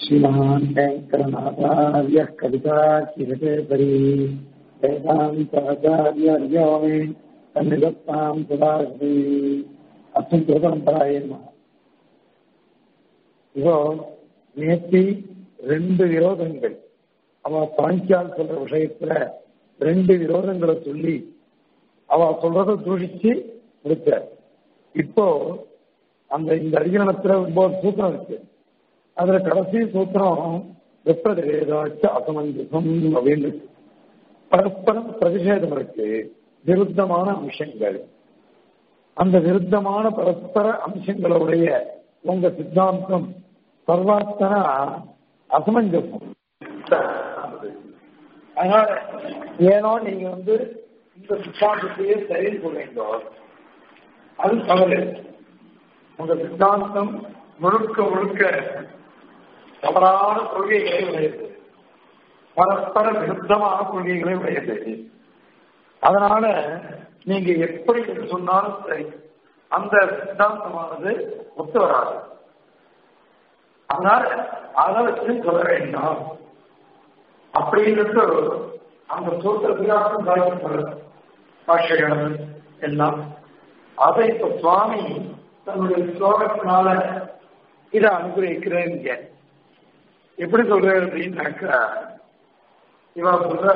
श्रीमान् वेङ्कटनाथार्यः कविता किरतेपरी वेदान्ताचार्यर्यो मे सन्निधत्तां सदाश्री அர்த்தம் திருபரம்பராய இதோ நேத்தி ரெண்டு விரோதங்கள் அவ சாங்கியால் சொல்ற விஷயத்துல ரெண்டு விரோதங்களை சொல்லி அவ சொல்றத தூஷிச்சு முடிச்ச இப்போ அந்த இந்த அதிகரணத்துல ஒன்பது சூத்திரம் இருக்கு அதுல கடைசி சூத்திரம் வெப்பதேதாச்சு அசமஞ்சசம் அப்படின்னு இருக்கு பரஸ்பரம் பிரதிஷேதம் இருக்கு விருத்தமான அம்சங்கள் அந்த விருத்தமான பரஸ்பர அம்சங்களுடைய உங்க சித்தாந்தம் சர்வாத்தனா அசமஞ்சசம் அதனால ஏனோ நீங்க வந்து இந்த சித்தாந்தத்தையே சரின்னு சொல்றீங்க அது தவறு உங்க சித்தாந்தம் முழுக்க முழுக்க தவறான கொள்கைகளை உடையது பரஸ்பர விருத்தமான கொள்கைகளை உடையது அதனால நீங்க எப்படி சொன்னாலும் சரி அந்த சித்தாந்தமானது ஒத்து வராது அதனால அதை வச்சு சொல்ல வேண்டாம் அப்படின்னு அந்த சூத்திரத்துக்காக காய்க்கப்படுறது பாஷைகள் எல்லாம் அதை இப்ப சுவாமி தன்னுடைய ஸ்லோகத்தினால இதை அனுகிரகிக்கிறேன் எப்படி சொல்ற அப்படின்னாக்கா இவ சொல்ற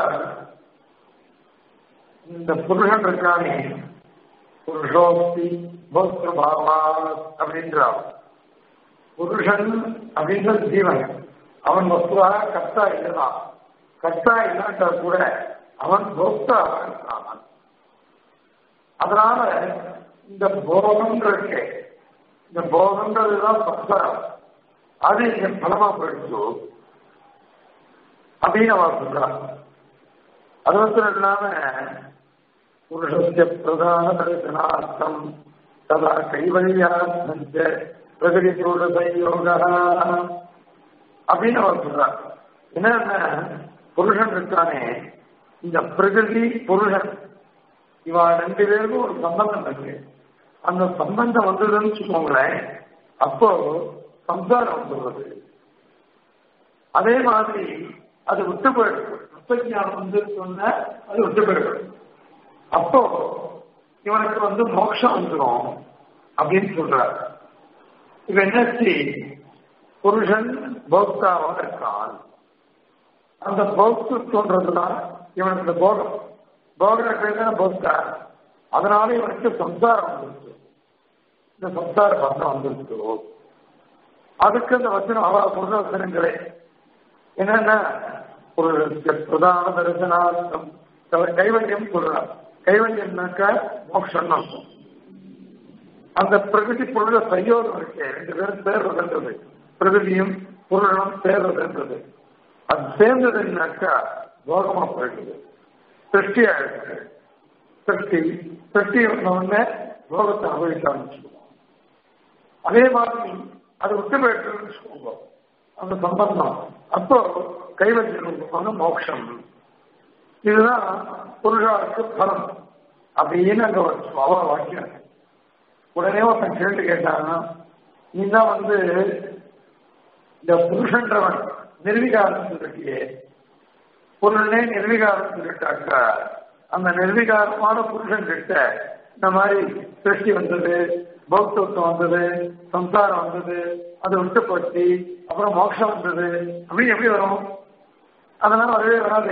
இந்த புருஷன் இருக்கானே புருஷோக்தி போஸ்திரபாவா அப்படின்றான் புருஷன் அப்படின்ற ஜீவன் அவன் வஸ்துவாக கர்த்தா இல்லதான் கர்த்தா இல்லாட்டா கூட அவன் போக்தாவாக இருக்கான் அதனால இந்த போகம்ன்றது இந்த போகம்ன்றதுதான் சம்சாரம் அது இங்க பலமா போயிடுச்சு அப்படின்னு அவன் சொல்றான் அது மாத்திரம் இல்லாம புருஷஸ்ய பிரதான தரிசனார்த்தம் ததா கைவல்யார்த்தம் பிரகதி புருஷ சயோக அப்படின்னு அவர் சொல்றார் என்னன்னா புருஷன் இருக்கானே இந்த பிரகிருதி புருஷன் இவா ரெண்டு பேருக்கும் ஒரு சம்பந்தம் இருக்கு அந்த சம்பந்தம் வந்ததுன்னு வச்சுக்கோங்களேன் அப்போ சம்சாரம் வந்துடுறது அதே மாதிரி அது விட்டு போயிடும் தத்துவஞானம் வந்து சொன்ன அது விட்டு போயிடும் அப்போ இவனுக்கு வந்து மோட்சம் வந்துடும் அப்படின்னு சொல்றாரு இப்ப என்னாச்சு புருஷன் போக்தாவாக இருக்கான் அந்த போக்து தோன்றதுதான் இவனுக்கு இந்த போகம் போகிற பேர் போக்தா அதனால இவனுக்கு சம்சாரம் வந்துருச்சு இந்த சம்சார பந்தம் வந்துருச்சு அதுக்கு அந்த வச்சனம் அவ புருஷ வசனங்களே என்னன்னா ஒரு பிரதான தரிசனார்த்தம் கைவல்யம் சொல்றார் கைவல்யம்னாக்கா மோட்சம் அர்த்தம் அந்த பிரகிருதி பொருள சயோகம் இருக்கு ரெண்டு பேரும் சேர்றதுன்றது பிரகிருதியும் பொருளும் சேர்றதுன்றது அது சேர்ந்ததுன்னாக்கா போகமா போயிடுது சிருஷ்டி ஆயிடுது சிருஷ்டி சிருஷ்டி உடனே போகத்தை அனுபவிக்க ஆரம்பிச்சுடுவோம் அதே மாதிரி அது விட்டு போயிட்டுன்னு வச்சுக்கோங்க அந்த சம்பந்தம் அப்போ கைவல்யம் மோட்சம் இதுதான் புருஷாவுக்கு பலம் அப்படின்னு அங்க அவ வாக்கியம் உடனே ஒருத்தன் கேள்வி கேட்டானா நீ தான் வந்து இந்த புருஷன்றவன் நிர்வீகாரம் சொல்லிட்டியே பொருளே நிர்வீகாரம் சொல்லிட்டாக்கா அந்த நிர்வீகாரமான புருஷன் கிட்ட இந்த மாதிரி சிருஷ்டி வந்தது பௌத்தத்துவம் வந்தது சம்சாரம் வந்தது அது விட்டு போச்சு அப்புறம் மோட்சம் வந்தது அப்படின்னு எப்படி வரும் அதனால வரவே வராது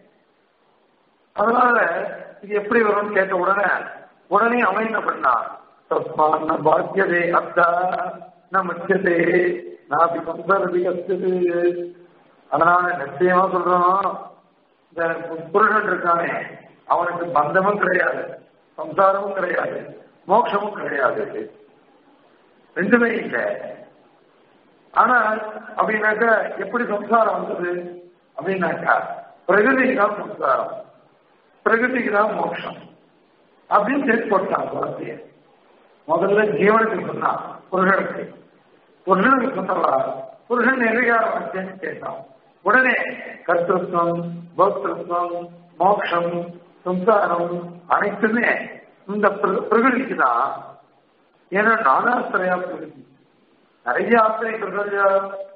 அதனால இது எப்படி வரும்னு கேட்ட உடனே உடனே அவன் என்ன பண்ணான் தஸ்மான பாக்கியதே அத்தா ந முச்சதே நாபி சம்சரதி அஸ்து அதனால நிச்சயமா சொல்றோம் இந்த புருஷன் இருக்கானே அவனுக்கு பந்தமும் கிடையாது சம்சாரமும் கிடையாது மோட்சமும் கிடையாது ரெண்டுமே இல்லை ஆனா அப்படின்னாக்கா எப்படி சம்சாரம் வந்தது அப்படின்னாக்கா பிரகிருதிக்கு தான் சம்சாரம் பிரகிருதிக்கு தான் மோட்சம் அப்படின்னு சேர்த்து போட்டான் குழந்தைய முதல்ல ஜீவனுக்கு சொன்னான் புருஷனுக்கு புருஷனுக்கு சொன்னவா புருஷன் நிர்வீகாரம் வச்சேன்னு கேட்டான் உடனே கர்த்தத்துவம் பௌத்திருத்தம் மோட்சம் சம்சாரம் அனைத்துமே இந்த பிரகிருதிக்கு தான் ஏன்னா நானாசிரியா பிரகிருதி நிறைய ஆசிரியர்கள்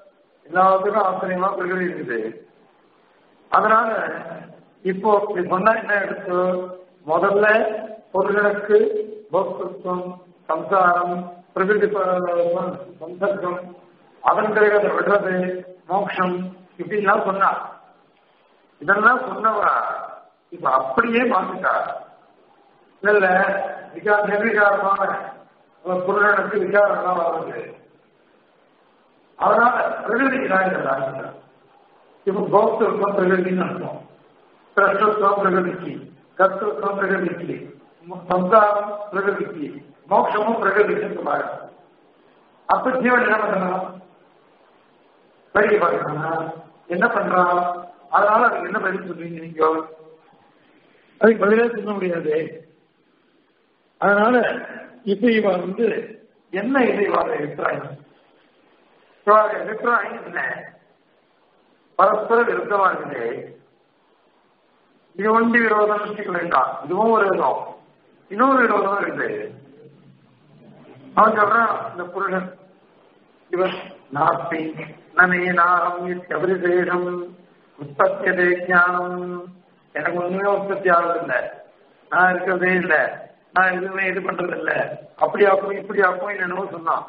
எல்லாத்துக்கும் ஆச்சரியமா பிரகிருதி இருக்குது அதனால இப்போ இப்படி சொன்னா என்ன எடுத்து முதல்ல பொருள்களுக்கு போக்திருத்தம் சம்சாரம் பிரகிருதி ப- சந்தர்க்கம் அதன் பிறகு அதை விடுறது மோட்சம் இப்படிலாம் சொன்னா இதெல்லாம் சொன்னவா இப்ப அப்படியே மாத்திட்டா இல்ல இல்ல விகா நிர்விகாரமான ஒரு பொருளுக்கு விகாரம் தான் வருது அதனால பிரகிருதிக்கு தான் இதை ராசிக்கிறார் இப்ப போக்திருத்தம் பிரகிருதின்னு அர்த்தம் திரஷ்டத்துவம் பிரகிருதிக்கு கர்த்தத்துவம் பிரகிருதிக்கு மு- சம்சாரம் பிரகிருதிக்கு மோட்சமும் பிரகிருதிக்கு சொல்றாங்க அப்ப ஜீவன் என்ன பண்ணணும் படிக்க பார்க்கறானா என்ன பண்றான் அதனால அதுக்கு என்ன பதில் சொல்றீங்க நீங்க அதுக்கு பதிலே சொல்ல முடியாது அதனால இப்ப இவ வந்து என்ன இது இவாத அபிப்பிராயம் இவாத அபிப்பிராயம் என்ன பரஸ்பர விருத்தமா இருக்குது இது ஒண்டி விரோதம் வச்சுக்க வேண்டாம் இதுவும் ஒரு விரோதம் இன்னொரு விரோதம் இருக்குது அவன் சொல்றான் இந்த புருஷன் இவன் நாஸ்தி நமே நாகம் எதிர்சேஷம் உற்பத்தியதே ஞானம் எனக்கு ஒண்ணுமே உற்பத்தி ஆகுது இல்ல நான் இருக்கிறதே இல்ல நான் எதுவுமே இது பண்றது இல்ல அப்படி ஆக்கும் இப்படி ஆக்கும் என்னென்னமோ சொன்னான்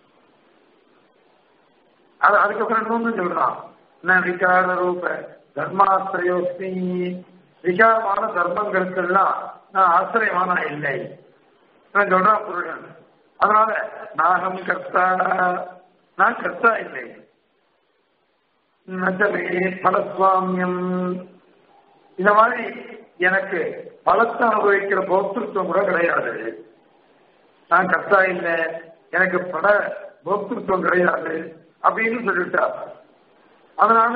அது அதுக்கப்புறம் இன்னொன்னு சொல்றான் நான் விகார ரூப தர்மாசிரயோஸ்தி விகாரமான தர்மங்களுக்கெல்லாம் நான் ஆசிரியமான இல்லை நான் சொல்றான் புருஷன் அதனால நாகம் கர்த்தா நான் கர்த்தா இல்லை நச்சமே பலசுவாமியம் இந்த மாதிரி எனக்கு பலத்தை அனுபவிக்கிற போக்திருத்தம் கூட கிடையாது நான் கர்த்தா இல்லை எனக்கு பல போக்திருத்தம் கிடையாது அப்படின்னு சொல்லிட்டா அதனால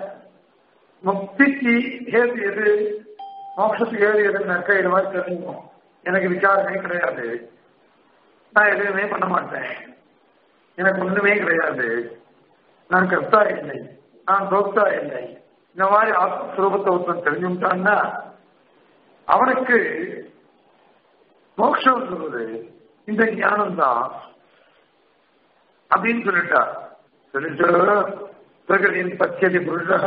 முக்திக்கு ஏது எது மோட்சத்துக்கு ஏது எதுனாக்கா இது மாதிரி தெரிஞ்சுக்கும் எனக்கு விசாரமே கிடையாது நான் எதுவுமே பண்ண மாட்டேன் எனக்கு ஒண்ணுமே கிடையாது நான் கர்த்தா இல்லை நான் தோக்தா இல்லை இந்த மாதிரி ஆத்மஸ்வரூபத்தை ஒருத்தன் தெரிஞ்சுட்டான்னா அவனுக்கு மோட்சம் சொல்றது இந்த ஞானம் தான் அப்படின்னு சொல்லிட்டா சொல்லிட்டு பிரகதியின் பச்சதி புருஷா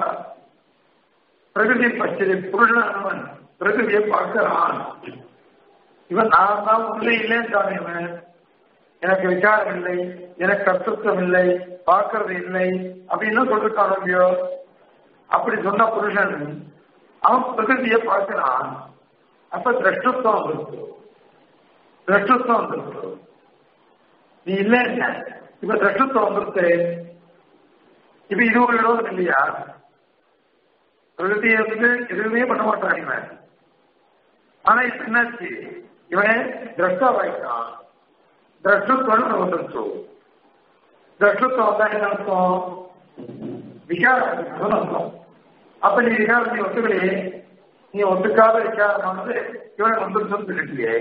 பிரகதியின் பச்சதி புருஷனானவன் பிரகதியை பார்க்கிறான் இவன் நான் தான் உள்ளே இல்லைன்னு இவன் எனக்கு விசாரம் இல்லை எனக்கு கர்த்தத்துவம் இல்லை பார்க்கறது இல்லை அப்படின்னு சொல்லிருக்கான் இல்லையோ அப்படி சொன்ன புருஷன் அவன் பிரகிருதியை பார்க்கிறான் அப்ப திரஷ்டத்துவம் வந்துருக்கு திரஷ்டத்துவம் வந்துருக்கு நீ இல்ல இப்ப திரஷ்டத்துவம் வந்துருக்கு இப்ப இது ஒரு விரோதம் இல்லையா பிரகிருதியை வந்து எதுவுமே பண்ண மாட்டான் இவன் ஆனா இப்ப என்னாச்சு இவன் திரஷ்டாவாயிட்டான் திரஷ்டத்துவம் வந்துருச்சு திரஷ்டத்துவம் வந்தா என்ன அர்த்தம் விகாரம் அர்த்தம் அப்ப நீ விகாரம் நீ ஒத்துக்கலையே நீ ஒத்துக்காத விகாரம் வந்து இவன் வந்துருச்சுன்னு சொல்லிட்டியே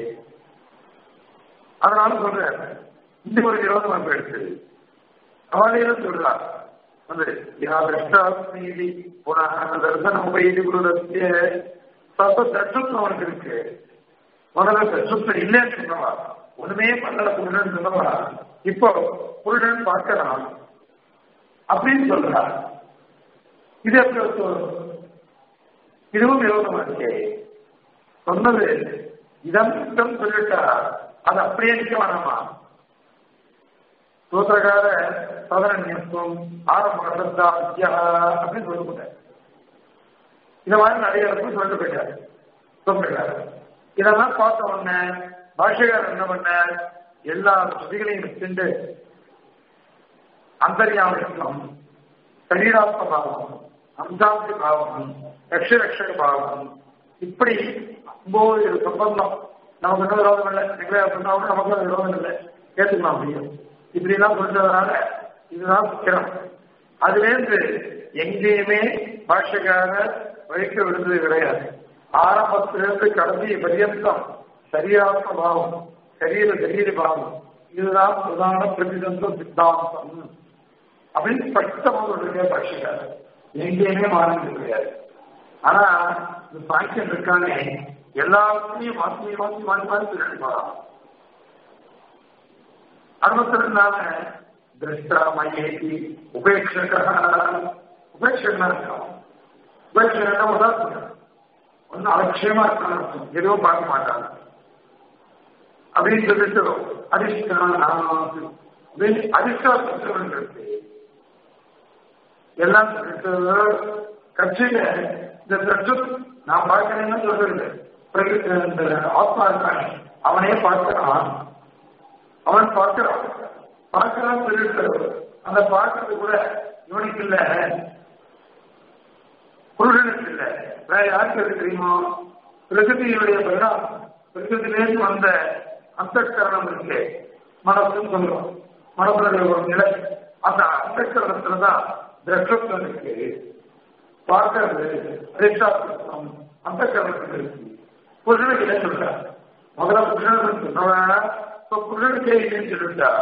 அதனால சொல்ற இந்த ஒரு விரோதம் வந்து எடுத்து அவளையில சொல்றா வந்து யா திரஷ்டாஸ்மீதி புனः தர்சனம் வைதி குருதத்திய சர்வ தர்ஷத்துவம் அவனுக்கு இருக்கு முதல்ல தர்ஷத்துவம் இல்லைன்னு சொன்னவா ஒண்ணுமே பண்ணல புருஷன் சொன்னவா இப்போ புருஷன் பார்க்கிறான் அப்படின்னு சொல்றா இது எப்படி ஒத்து- இதுவும் விரோதமா இருக்கே சொன்னது இதம் இதம் சொல்லிட்டா அது அப்படியே நிக்க வேணாமா சூத்திரகார சதரண்யத்துவம் ஆரம்ப சப்தா வித்யா அப்படின்னு சொல்லிட்டு இந்த மாதிரி நிறைய இடத்துல சொல்லிட்டு போயிட்டாரு சொல்லிட்டாரு இதெல்லாம் பார்த்த உடனே பாஷகாரர் என்ன பண்ண எல்லா ஸ்ருதிகளையும் வச்சுட்டு அந்தர்யாமித்வம் சரீராத்ம பாவம் அம்சாந்தி பாவம் ரக்ஷரக்ஷக பாவம் இப்படி ஒன்பது சம்பந்தம் நமக்கு என்ன விரோதம் இல்லை நீங்களே சொன்னா கூட நமக்கு அது விரோதம் இல்லை கேட்டுக்கலாம் முடியும் இப்படி எல்லாம் சொல்றதுனால இதுதான் முக்கியம் அதுலேருந்து எங்கேயுமே பாஷகார வைக்க விடுறது கிடையாது ஆரம்பத்திலிருந்து கடைசி பரியந்தம் சரீராத்ம பாவம் சரீர சரீர பாவம் இதுதான் பிரதான பிரதிதந்த சித்தாந்தம் அப்படின்னு ஸ்பஷ்டமாக சொல்லிருக்க பாஷகாரர் எங்கேயுமே மாறினது கிடையாது ஆனா இந்த சாங்கியம் இருக்கானே எல்லாத்தையும் மாற்றி மாற்றி மாற்றி மாற்றி சொல்லிட்டு போறான் அது மட்டும் இல்லாம திருஷ்டா மயேதி உபேட்சக உபேட்சகனா இருக்கான் உபேட்சகனா உதாரணம் ஒன்னும் அலட்சியமா இருக்கான்னு அர்த்தம் எதுவும் பார்க்க மாட்டாங்க அப்படின்னு சொல்லிட்டு அதிஷ்டானாது அதிஷ்டாசம் இருக்கு எல்லாம் சொல்லிட்டு கட்சியில இந்த தட்டு நான் பார்க்கிறேன்னு சொல்றது பிரகிருதி இந்த ஆத்மா இருக்கானே அவனே பார்க்கிறான் அவன் பார்க்கிறான் பார்க்கிறான் சொல்லிட்டு அந்த பார்க்கறது கூட இவனுக்கு இல்ல புருஷனுக்கு இல்ல வேற யாருக்கு அது தெரியுமோ பிரகிருதியுடைய பரிணாமம் பிரகிருதியிலேருந்து வந்த அந்த கரணம் இருக்கு மனசுன்னு சொல்றோம் மனசுடைய ஒரு நிலை அந்த அந்த கரணத்துலதான் திரஷ்டத்துவம் இருக்கு பார்க்கறது அதிஷ்டாத்திரம் அந்த கரணத்துல இருக்கு புருஷனுக்கு இல்லை சொல்ற முதல்ல புருஷனுக்கு சொன்னவன் இப்ப புருஷனுக்கே இல்லைன்னு சொல்லிட்டா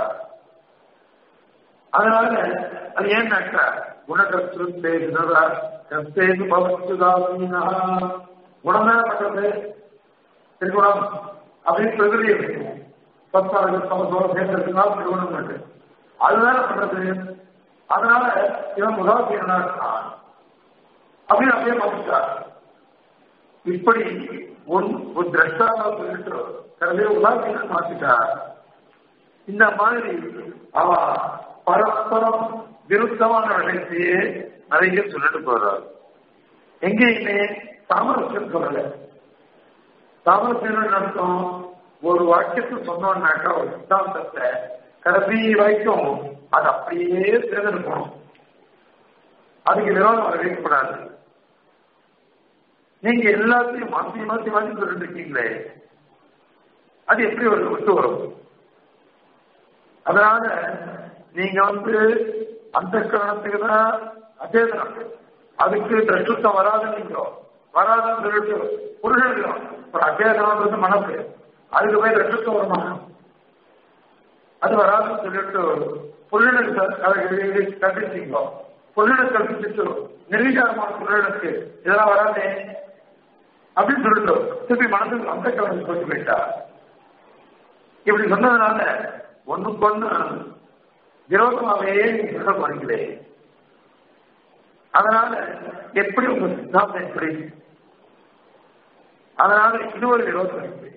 அதனால அது ஏன்னாக்கா குணகர்த்து பேசுறதா கர்த்தேது பவத்துதாசீனா குணமே பண்றது திருகுணம் அப்படின்னு பிரகிருதி இருக்கு பத்தாவது சமத்தோட சேர்ந்ததுனால திருகுணம் இருக்கு அதுதான் பண்றது அதனால இவன் உதாசீனா இருக்கான் அப்படின்னு அப்படியே மாற்றிட்டார் இப்படி ஒன் ஒரு திரஷ்டாவை சொல்லிட்டு கருதையை உதாசீனம் மாற்றிட்டார் இந்த மாதிரி அவ பரஸ்பரம் விருத்தமான விஷயத்தையே நிறைய சொல்லிட்டு போறார் எங்கேயுமே சாமரஸ்யம் சொல்லல சாமரஸ்யம் அர்த்தம் ஒரு வாக்கியத்தை சொன்னோம்னாக்கா ஒரு சித்தாந்தத்தை கடைசி வரைக்கும் அது அப்படியே தேர்ந்தெடுக்கணும் அதுக்கு விரோதம் அறிவிக்கப்படாது நீங்க எல்லாத்தையும் மாற்றி மாற்றி மாற்றி சொல்லிட்டு இருக்கீங்களே அது எப்படி ஒரு விட்டு வரும் அதனால நீங்க வந்து அந்த காரணத்துக்கு தான் அச்சேதனம் அதுக்கு திரஷ்டத்தம் வராதுன்னு வராதுன்னு சொல்லிட்டு புருஷன் ஒரு அச்சேதனம்ன்றது மனசு அதுக்கு போய் திரஷ்டத்தம் வருமா அது வராதுன்னு சொல்லிட்டு புருஷனுக்கு கற்பிச்சிங்களோ புருஷனுக்கு கற்பிச்சுட்டு நிர்வீகாரமான புருஷனுக்கு இதெல்லாம் வராதே அப்படின்னு சொல்லிட்டு திருப்பி மனசுக்கு அந்த கிழமை போட்டு போயிட்டா இப்படி சொன்னதுனால ஒண்ணுக்கு ஒண்ணு விரோதமாகவே நீங்க சொல்ல போறீங்களே அதனால எப்படி உங்க சித்தாந்தம் எப்படி அதனால இது ஒரு விரோதம் இருக்கு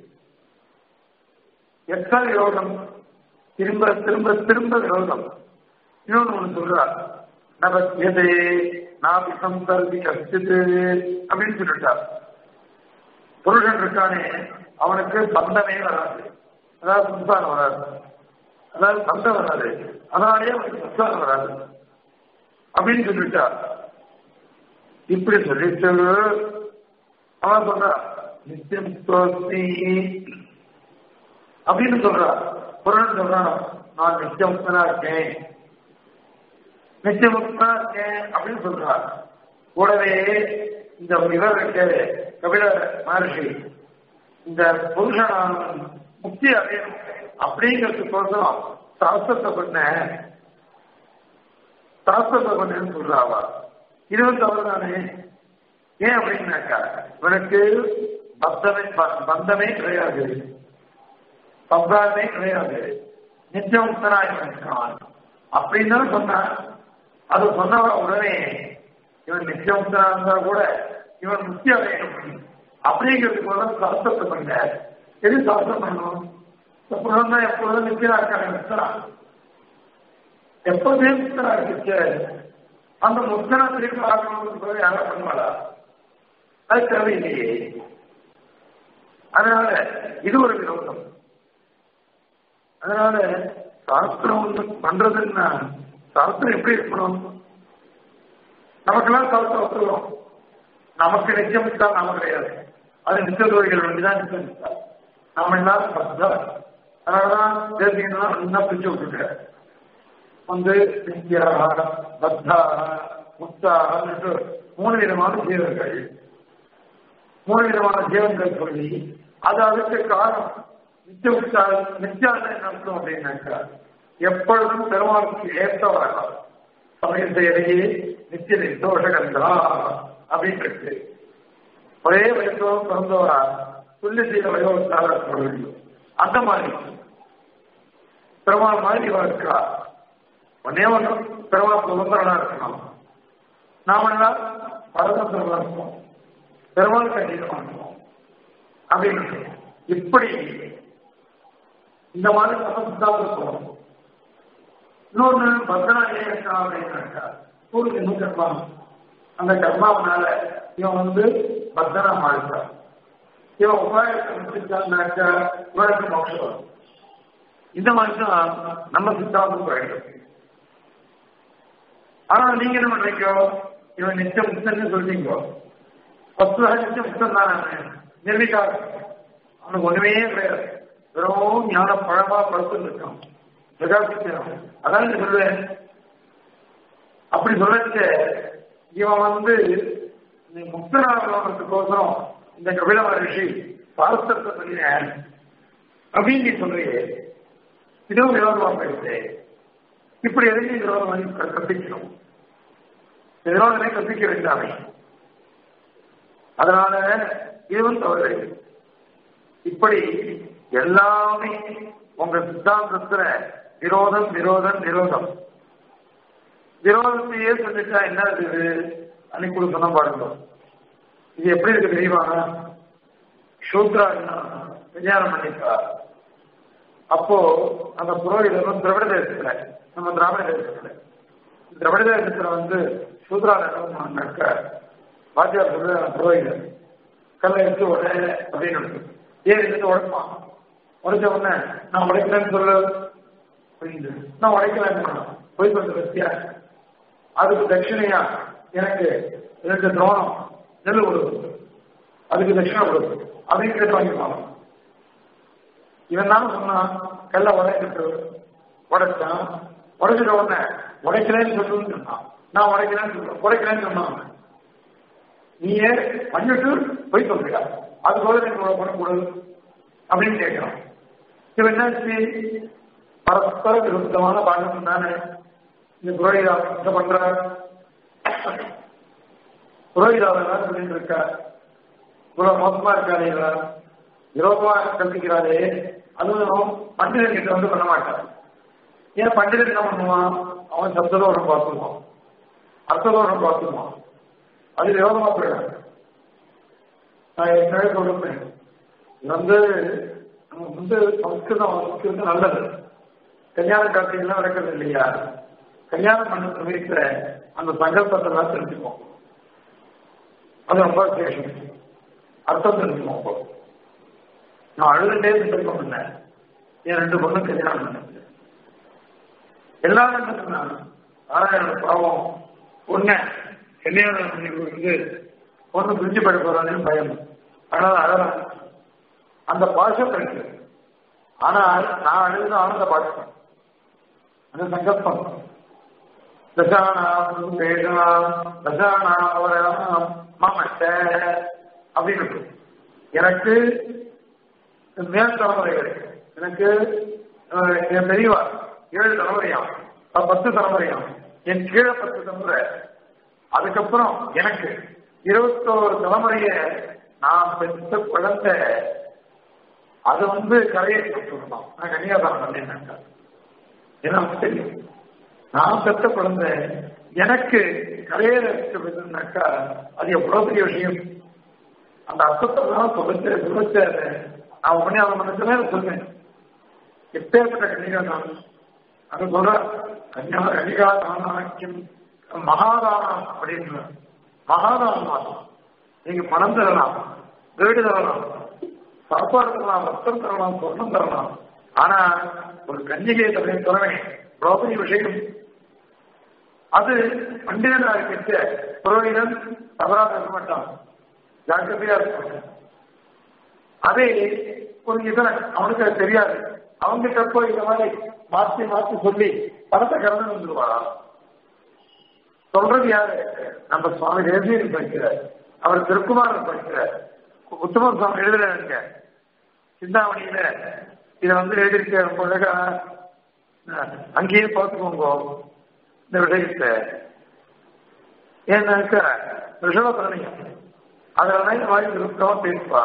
எத்தனை விரோதம் திரும்ப திரும்ப திரும்ப விரோதம் இன்னொன்னு ஒண்ணு சொல்றார் நபத்தியதே நாபி சந்தர்வி கஷ்டித்து அப்படின்னு சொல்லிட்டார் புருஷன் இருக்கானே அவனுக்கு பந்தமே வராது அதாவது சம்சாரம் வராது அதாவது சந்தம் வராது அதனாலேயே அவனுக்கு சம்சாரம் வராது அப்படின்னு சொல்லிட்டா இப்படி சொல்லிட்டு அவன் சொல்றா நித்தியம் தோஸ்தி அப்படின்னு சொல்றா புரணன் சொல்றான் நான் நித்தியமுக்தனா இருக்கேன் நித்தியமுக்தனா இருக்கேன் அப்படின்னு சொல்றா கூடவே இந்த இவர் இருக்கு கபில மகர்ஷி இந்த புருஷன் முக்தி அடையணும் அப்படிங்கிறதுக்கோசரம் சாஸ்திரத்தை பண்ண சாஸ்திரத்தை பண்ணேன்னு சொல்றாவா இது வந்து அவர்தானே ஏன் அப்படின்னாக்கா இவனுக்கு பந்தமே பந்தமே கிடையாது சம்சாரமே கிடையாது நித்தியமுக்தனாய் இருக்கான் அப்படின்னு தான் சொன்னான் அது சொன்னவ உடனே இவன் நித்தியமுக்தனா இருந்தா கூட இவன் முக்தி அடையணும் அப்படிங்கிறதுக்கு ஒரு சாஸ்திரத்தை பண்ண எது சாஸ்திரம் பண்ணணும் எப்பொழுதும் தான் எப்பொழுதும் நித்தியனா இருக்காங்க எப்போதே முக்தனா இருக்கு அந்த முக்தனா திருப்பி ஆகணும்னு யாரும் பண்ணுவாளா அது தேவையில்லையே அதனால இது ஒரு விரோதம் அதனால சாஸ்திரம் ஒன்று பண்றதுன்னா சாஸ்திரம் எப்படி இருக்கணும் நமக்கெல்லாம் சாஸ்திரம் ஒத்துக்கிறோம் நமக்கு நிச்சயமிட்டா நாம கிடையாது அது நிச்சயதோரிகள் வேண்டிதான் நிச்சயமிட்டா நம்ம எல்லாரும் பத்தா அதனாலதான் தேசியம்னா நல்லா பிரிச்சு விட்டுருக்க வந்து நித்யா பத்தா முத்தா மூணு விதமான ஜீவன்கள் மூணு விதமான ஜீவன்கள் சொல்லி அது அதுக்கு காரணம் நித்திய உச்சா நித்தியான என்ன அர்த்தம் அப்படின்னாக்கா எப்பொழுதும் பெருமாளுக்கு ஏற்றவராக சமயம் செய்யறையே நித்திய நிர்தோஷகந்தா அப்படின்னு இருக்கு ஒரே வயசோ பிறந்தவரா துல்லிய செய்த வயோகத்தால இருக்க அந்த மாதிரி பெருமாள் மாதிரி இவ இருக்கா ஒன்னே ஒன்று பெருமாள் சுதந்திரனா இருக்கணும் நாம எல்லாம் பரதந்திரமா இருப்போம் பெருமாள் கண்டிப்பா இருப்போம் அப்படின்னு சொல்லுவோம். இப்படி இந்த மாதிரி நம்ம சித்தாந்தம் சொல்லணும் இன்னொன்னு பத்ரனா ஏகா அப்படின்னாக்கா சூரியன் கர்மம் அந்த கர்மாவனால இவன் வந்து பத்ரனா மாறிட்டான் இவன் உபாயத்தை முடிச்சான்னாக்கா இவனுக்கு மோட்சம் வரும் இந்த மாதிரி தான் நம்ம சித்தாந்தம் போயிடும் ஆனா நீங்க என்ன பண்றீங்க இவன் நிச்சயம் முக்தன்னு சொல்றீங்க பத்து நிச்சயம் முக்தம் தானே நிர்விகார அவனுக்கு ஒண்ணுமே கிடையாது வெறும் ஞான பழமா படுத்து இருக்கான் பிரகாசிக்கிறான் அதான் நீ சொல்லுவேன் அப்படி சொல்லச்சு இவன் வந்து நீ முக்தனாகிறதுக்கோசரம் இந்த கபில மகர்ஷி பாரஸ்தத்தை சொல்லினேன் அப்படின்னு நீ சொல்றியே இதுவும் விரோதமா போயிடுச்சு இப்படி எதுக்கு விரோதம் வாங்கி கற்பிக்கணும் விரோதனை கற்பிக்க வேண்டாமே அதனால இதுவும் தவறு இப்படி எல்லாமே உங்க சித்தாந்தத்துல விரோதம் விரோதம் விரோதம் விரோதத்தையே சொல்லிட்டா என்ன இருக்குது அன்னைக்கு கூட சொன்ன பாருங்க இது எப்படி இருக்கு தெரியுமா சூத்ரா விஞ்ஞானம் பண்ணிட்டா அப்போ அந்த புரோகிதரும் திராவிட தேசத்துல நம்ம திராவிட தேசத்துல திராவிட தேசத்துல வந்து சூத்ரா நடக்க வாத்தியார் சொல்ற புரோகிதர் கல்லை எடுத்து உடனே அப்படின்னு ஏன் எடுத்து உடைப்பான் உடைச்ச உடனே நான் உடைக்கிறேன்னு சொல்லு அப்படின்னு நான் உடைக்கலன்னு போய் கொஞ்சம் பத்தியா அதுக்கு தட்சிணையா எனக்கு ரெண்டு துரோணம் நெல் கொடுக்கும் அதுக்கு தட்சிணை கொடுக்கும் அதையும் கேட்டு வாங்கிப்பாங்க இவன் தானே சொன்னான் கல்ல உடைக்கிட்டு உடைச்சான் உடைச்சிட்ட உடனே உடைக்கிறேன்னு சொல்லுன்னு சொன்னான் நான் உடைக்கிறேன்னு சொல்றேன் உடைக்கிறேன்னு சொன்னான் நீயே பண்ணிட்டு போய் சொல்றியா அது போல எனக்கு பணம் கொடு அப்படின்னு கேட்கிறான் இவன் என்னாச்சு பரஸ்பர விருத்தமான பாகம் தானே இந்த புரோகிதா என்ன பண்றார் புரோகிதாவை தான் சொல்லிட்டு இருக்கா இவ்வளவு மோசமா இருக்காதேங்களா விரோதமா கல்பிக்கிறாரே அதுவும் பண்டிதன் கிட்ட வந்து பண்ண மாட்டான் ஏன் பண்டிதன் என்ன பண்ணுவான் அவன் சப்ததோரம் பார்த்துருவான் அர்த்ததோரம் பார்த்துருவான் அது விரோதமா போயிடும் நான் ஏற்கனவே சொல்லிருப்பேன் இது வந்து நமக்கு வந்து சம்ஸ்கிருதம் சம்ஸ்கிருதம் நல்லது கல்யாண காட்சிகள்லாம் நடக்கிறது இல்லையா கல்யாணம் பண்ண சமயத்துல அந்த சங்கல்பத்தை எல்லாம் தெரிஞ்சுப்போம் அது ரொம்ப விசேஷம் அர்த்தம் தெரிஞ்சுப்போம் அப்போ நான் அழுதுட்டே சங்கல்பம் பண்ணேன் என் ரெண்டு பொண்ணு கல்யாணம் பண்ணேன் எல்லாரும் என்ன சொன்னாங்க ஆறாயிரம் பாவம் பொண்ணு கல்யாணம் பண்ணி கொடுக்குறது பொண்ணு பிரிஞ்சு போயிட போறான்னு பயம் அதனால அழகான் அந்த பாஷம் இருக்கு ஆனால் நான் அழுது ஆனந்த பாஷம் அந்த சங்கல்பம் தசானாம் வேஷனாம் தசானாம் மாமட்ட அப்படின்னு இருக்கு. எனக்கு மேல் தலைமுறைகள் எனக்கு அஹ், என் பெரியவா ஏழு தலைமுறையாம் அஹ், பத்து தலைமுறையாம் என் கீழே பத்து தலைமுறை அதுக்கப்புறம் எனக்கு இருபத்தோரு தலைமுறைய நான் பெற்ற குழந்தை அது வந்து கரையை சொல்லலாம் நான் கன்னியாதானம் பண்ணேன்னாக்கா ஏன்னா தெரியும் நான் பெற்ற குழந்தை எனக்கு கரையில இருக்கிறதுனாக்கா அது எவ்வளவு பெரிய விஷயம் அந்த அர்த்தத்தை தான் சொல்லிச்சு சொல்லிச்சு நான் உடனே அவன் மனசுல சொன்னேன் எப்பேற்பட்ட கன்னிகாதான் அது சொல்ற கன்யா கன்னிகாதானாக்கியம் மகாதானம் அப்படின்னு மகாதானம் மாதம் நீங்க பணம் தரலாம் வீடு தரலாம் சாப்பாடு தரலாம் வஸ்திரம் தரலாம் சொர்ணம் தரலாம் ஆனா ஒரு கன்னிகை தரவே தரவே இவ்வளவு பெரிய விஷயம் அது பண்டிதனா இருக்க புரோகிதன் தவறா பேச மாட்டான் ஜாக்கிரதையா இருக்க அதே ஒரு இதனை அவனுக்கு அது தெரியாது அவங்க போய் இந்த மாதிரி மாற்றி மாற்றி சொல்லி பணத்தை கலந்து வந்துருவாரா சொல்றது யாரு நம்ம சுவாமி தேசியன் படிக்கிறார் அவர் திருக்குமாரன் படிக்கிறார் உத்தம சுவாமி எழுதுறாருங்க சிந்தாமணியில இதை வந்து எழுதியிருக்க ரொம்ப அழகா அஹ், அங்கேயே பார்த்துக்கோங்க இந்த விஷயத்தை ஏன்னாக்கா ரிஷப பிரணயம் அதனால வாங்கி திருத்தமா பேசுவா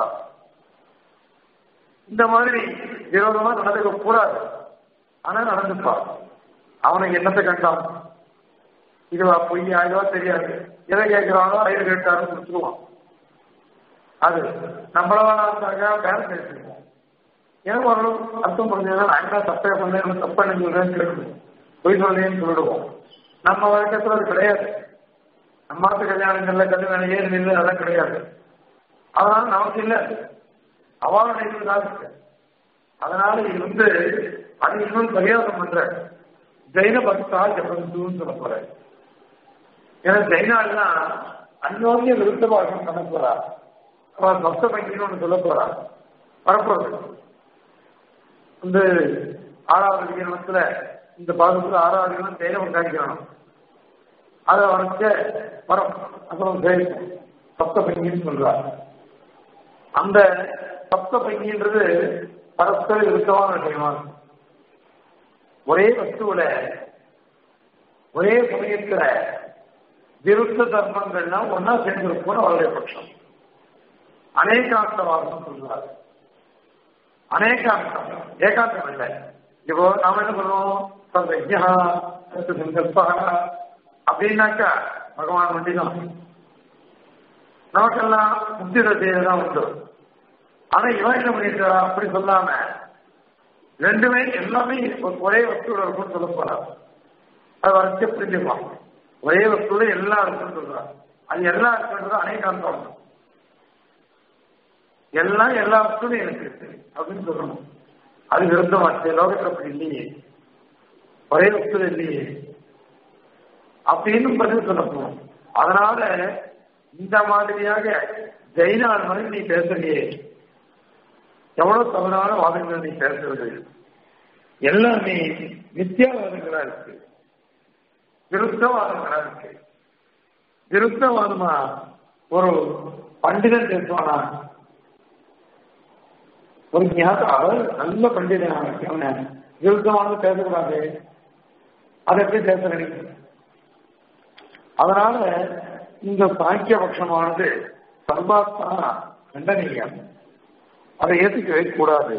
இந்த மாதிரி விரோதமா நடந்துக்க கூடாது ஆனா நடந்துப்பா அவனுக்கு என்னத்தை கண்டான் இதுவா பொய்யா இதுவா தெரியாது எதை கேட்கிறானோ ஐயர் கேட்டாருன்னு கொடுத்துருவான் அது நம்மளவா இருந்தாக்கா பேரண்ட் எடுத்துருவோம் ஏன் ஓரளவு அர்த்தம் புரிஞ்சதுன்னா நான் என்ன தப்பே பண்ணேன் தப்பா என்ன சொல்றேன்னு கேட்கணும் பொய் சொல்லேன்னு சொல்லிடுவோம் நம்ம வழக்கத்துல அது கிடையாது நம்மாத்து கல்யாணங்கள்ல கல்யாணம் ஏறு நின்று அதெல்லாம் கிடையாது அதனால நமக்கு இல்லை அவளுடைய இதுதான் இருக்கு அதனால இது வந்து அது இன்னும் பரியாசம் பண்ற ஜெயின பக்தா ஜபந்துன்னு சொல்ல போற ஏன்னா ஜெயினாலாம் அந்யோன்ய விருத்தமாக பண்ண போறா அவன் பக்த பங்கின்னு ஒண்ணு சொல்ல போறா வரப்போறது வந்து ஆறாவது அதிகாரத்துல இந்த பாகத்துல ஆறாவது அதிகாரம் ஜெயினம் காணிக்கணும் அதை வரைச்ச வரும் அப்புறம் ஜெயிக்கும் சப்த பங்கின்னு சொல்றார் அந்த சப்த பங்கின்றது பரஸ்பர விருத்தமான விஷயமா இருக்கும். ஒரே வஸ்துவில ஒரே சமயத்துல விருத்த தர்மங்கள்லாம் ஒன்னா சேர்ந்திருக்கும் அவருடைய பட்சம் அநேகாந்தவாதம் சொல்றாரு அநேகாந்தம் ஏகாந்தம் இல்லை இப்போ நாம என்ன சொல்றோம் சர்வஜா சங்கல்பா அப்படின்னாக்கா பகவான் வண்டிதான் நமக்கெல்லாம் முக்தி தசையில்தான் உண்டு ஆனா இவன் என்ன பண்ணிட்டா அப்படி சொல்லாம ரெண்டுமே எல்லாமே ஒரே வஸ்துல இருக்கும்னு சொல்ல போறான் அது வரைச்ச புரிஞ்சுக்கலாம் ஒரே வஸ்துல எல்லாம் இருக்குன்னு சொல்றான் அது எல்லாம் இருக்குன்றது அநேகாந்தம் எல்லாம் எல்லா வஸ்துலையும் இருக்கு அப்படின்னு சொல்லணும் அது விருத்தமாச்சு லோகத்தில் அப்படி இல்லையே ஒரே வஸ்துல இல்லையே அப்படின்னு பதில் சொல்ல போறோம் அதனால இந்த மாதிரியாக ஜெயினால் மாதிரி நீ பேசுறியே எவ்வளவு தவறான வாதங்கள் நீ பேசுறது எல்லாமே வித்தியாவாதங்களா இருக்கு விருத்தவாதங்களா இருக்கு விருத்தவாதமா ஒரு பண்டிதன் பேசுவானா ஒரு ஞாபகம் அவர் நல்ல பண்டிதன் விருத்தமானது பேசக்கூடாது அதை எப்படி பேசுறீங்க அதனால இந்த சாங்கிய பட்சமானது சர்வாத்மா கண்டனீயம் அதை ஏற்றுக்கவே கூடாது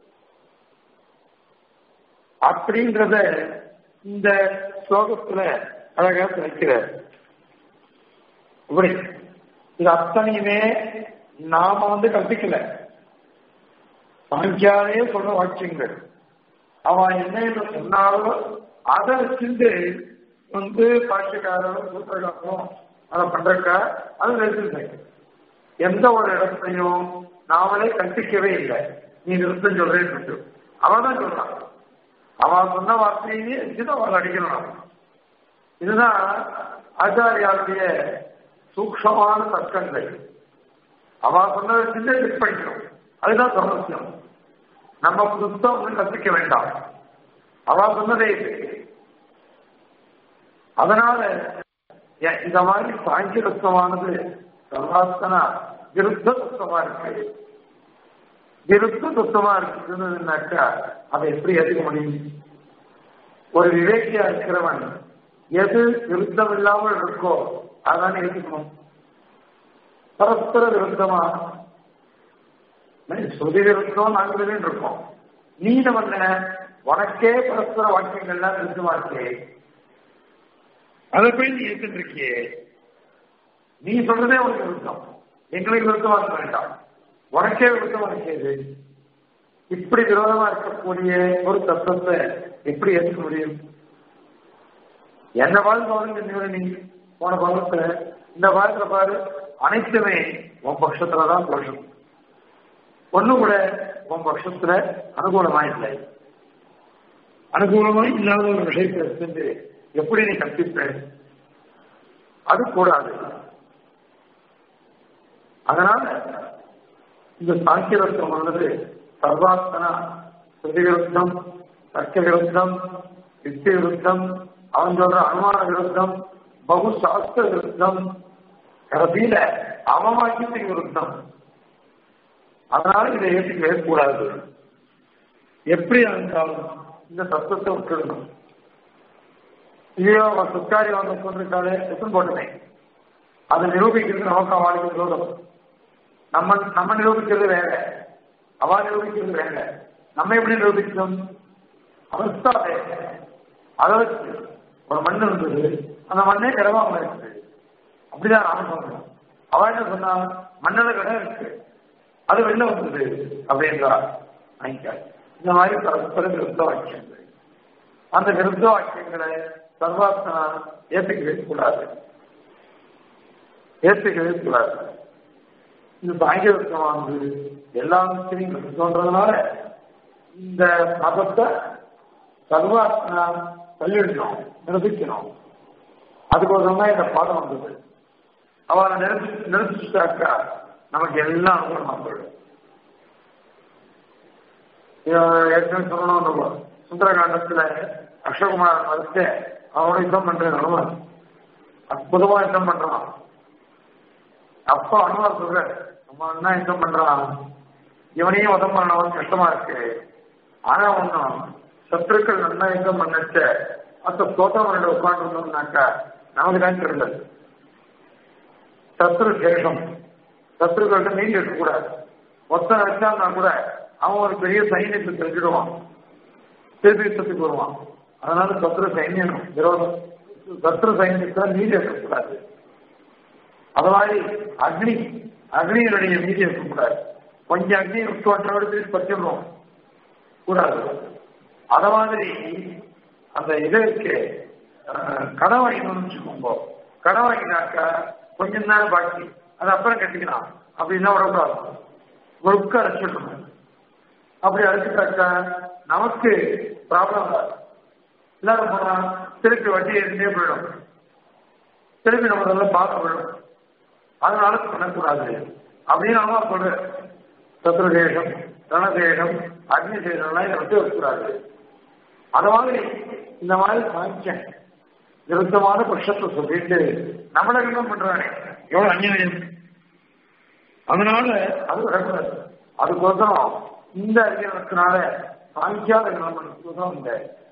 அப்படின்றத இந்த ஸ்லோகத்துல அழகா வைக்கிற இப்படி இது அத்தனையுமே நாம வந்து கற்பிக்கல சாங்கியாலே சொல்ற வாக்கியங்கள் அவன் என்ன சொன்னாலும் அதை வச்சுட்டு வந்து பாட்சிக்காரரும் சூத்திரக்காரரும் அதை பண்றக்கா அது நிறுத்திருந்தாங்க எந்த ஒரு இடத்தையும் நாமளே கற்பிக்கவே இல்லை நீ நிறுத்தம் சொல்றேன்னு அவன் தான் சொல்றான் அவன் சொன்ன வார்த்தையே வச்சுதான் அவள் அடிக்கணும் நாம. இதுதான் ஆச்சாரியாருடைய சூக்ஷமான தர்க்கங்கள் அவன் சொன்னதை சின்ன டிக் பண்ணிக்கணும் அதுதான் சமஸ்யம் நம்ம புதுசம் ஒன்றும் கற்பிக்க வேண்டாம் அவன் சொன்னதே இது அதனால ஏ- இந்த மாதிரி சாங்கிய தத்துவமானது சர்வாஸ்தனா விருத்த தத்துவமா இருக்கு விருத்த தத்துவமா இருக்குதுன்னாக்கா அதை எப்படி ஏற்றுக்க முடியும் ஒரு விவேக்கியா இருக்கிறவன் எது விருத்தம் இல்லாமல் இருக்கோ அதானே ஏற்றுக்கணும் பரஸ்பர விருத்தமா சுதி விருத்தம் நாங்கள் இருக்கோம் நீ நம்ம என்ன உனக்கே பரஸ்பர வாக்கியங்கள்லாம் விருத்தமா இருக்கே அதை போய் நீ ஏத்துட்டு இருக்கியே நீ சொல்றதே உனக்கு விருத்தம் எங்களுக்கு விருத்தமா இருக்க வேண்டாம் உனக்கே விருத்தமா இருக்கிறது இப்படி விரோதமா இருக்கக்கூடிய ஒரு தத்துவத்தை எப்படி ஏற்றுக்க முடியும் என்ன பால் பாருங்க நீ போன பாகத்துல இந்த பாகத்துல பாரு அனைத்துமே உன் பட்சத்துலதான் தோஷம் ஒண்ணு கூட உன் பட்சத்துல அனுகூலமா இல்லை அனுகூலமா இல்லாத ஒரு விஷயத்தை சென்று எப்படி நீ கற்பிப்ப அது கூடாது அதனால இந்த சாங்கிய விருத்தம் ஆனது சர்வாஸ்தனா ஸ்ருதி விருத்தம் தர்க்க விருத்தம் யுக்தி விருத்தம் அவன் சொல்ற அனுமான விருத்தம் பகு சாஸ்திர விருத்தம் கடைசியில அவமாக்கியத்துக்கு விருத்தம் அதனால இதை ஏற்றுக்கவே கூடாது எப்படி இருந்தாலும் இந்த தத்துவத்தை விட்டுடணும் ஐயோ அவன் சுக்காரி வந்து கொண்டிருக்காளே எத்தனை போட்டுனேன் அதை நிரூபிக்கிறது நமக்கு அவளுக்கு விரோதம் நம்ம நம்ம நிரூபிக்கிறது வேற அவ நிரூபிக்கிறது வேற நம்ம எப்படி நிரூபிக்கணும் அவஸ்தா வேற அதை வச்சு ஒரு மண் இருந்தது அந்த மண்ணே கிடவாம இருக்குது அப்படிதான் நாம சொல்றோம் அவ என்ன சொன்னா மண்ணில கடை இருக்கு அது வெளில வந்தது அப்படின்றா வாங்கிக்க இந்த மாதிரி பரஸ்பர விருத்த வாக்கியங்கள் அந்த விருத்த வாக்கியங்களை சர்வாத்மனா ஏற்றுக்கவே கூடாது ஏற்றுக்கவே கூடாது இந்த சாங்கிய விருத்தமானது எல்லா விஷயத்தையும் விருத்தம்ன்றதுனால இந்த மதத்தை சர்வாத்மனா தள்ளிடணும் நிரூபிக்கணும் அதுக்கோசரம் தான் இந்த பாடம் வந்தது அவரை நிறுத்தி நிறுத்திட்டாக்கா நமக்கு எல்லாம் அனுகூலமாக போயிடும் ஏற்கனவே சொல்லணும் நம்ம சுந்தரகாண்டத்துல அக்ஷகுமார் மறுத்து அவனோட யுத்தம் பண்றேன் அனுமார் அற்புதமா யுத்தம் பண்றான் அப்பா அனுமார் சொல்ற நம்ம என்ன யுத்தம் பண்றான் இவனையும் உதம் பண்ணவன் கஷ்டமா இருக்கு ஆனா ஒன்னும் சத்துருக்கள் நல்லா யுத்தம் பண்ணச்ச அந்த ஸ்தோத்திரம் உட்காந்துருந்தோம்னாக்கா நமக்கு தான் தெரியல சத்ரு சேஷம் சத்ருக்கள்கிட்ட நீங்க இருக்கக்கூடாது மொத்தம் வச்சான்னா கூட அவன் ஒரு பெரிய சைன்யத்தை தெரிஞ்சிடுவான் திருப்பி வருவான் அதனால சத்ரு சைன்யம் விரோதம் சத்ரு சைன்யத்தை நீதி இருக்கக்கூடாது அது மாதிரி அக்னி அக்னியினுடைய மீதி இருக்கக்கூடாது கொஞ்சம் அக்னி விட்டுவட்டோடு திருப்பி பற்றிடுவோம் கூடாது அத மாதிரி அந்த இதற்கு கடன் வாங்கணும்னு வச்சுக்கோங்க கடன் வாங்கினாக்கா கொஞ்ச நேரம் பாக்கி அது அப்புறம் கட்டிக்கலாம் அப்படின்னா விடக்கூடாது ஒழுக்க அரைச்சிடணும் அப்படி அரைச்சிட்டாக்கா நமக்கு ப்ராப்ளம் இல்லாத போனா திருப்பி வட்டி இருந்தே போயிடும் திருப்பி நம்ம அதெல்லாம் பார்க்க போயிடும் அதனால பண்ணக்கூடாது அப்படின்னு நம்ம சொல்ற சத்ருதேசம் ரணதேசம் அக்னிதேசம்லாம் இதை விட்டு வைக்கக்கூடாது அது மாதிரி இந்த மாதிரி சாங்கியம் விருத்தமான பட்சத்தை சொல்லிட்டு நம்மள என்ன பண்றானே எவ்வளவு அந்நியம் அதனால அது விடக்கூடாது அதுக்கோசரம் இந்த அறிஞர்னால சாங்கியாத நம்மளுக்கோசரம் இந்த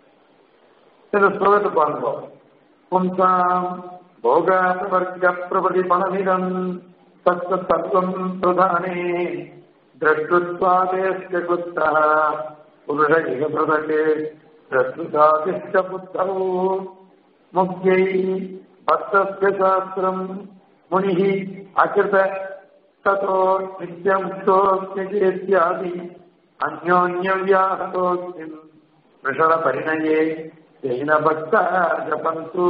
சில ஸ்லோகத்தை பாருங்க பும்சாம் போகாபவர்க்க பிரபதி பணமிதம் தத்த தத்துவம் பிரதானே द्रष्टुत्वादेश्च कुत्तः पुरुष इह प्रदटे द्रष्टुतादिश्च पुत्रौ मुख्यै भक्तस्य शास्त्रम् मुनिः अकृत ततो नित्यमुक्तोऽस्मिचेत्यादि अन्योन्यव्याहतोऽस्मिन् वृषणपरिणये तेन भक्तः जपन्तु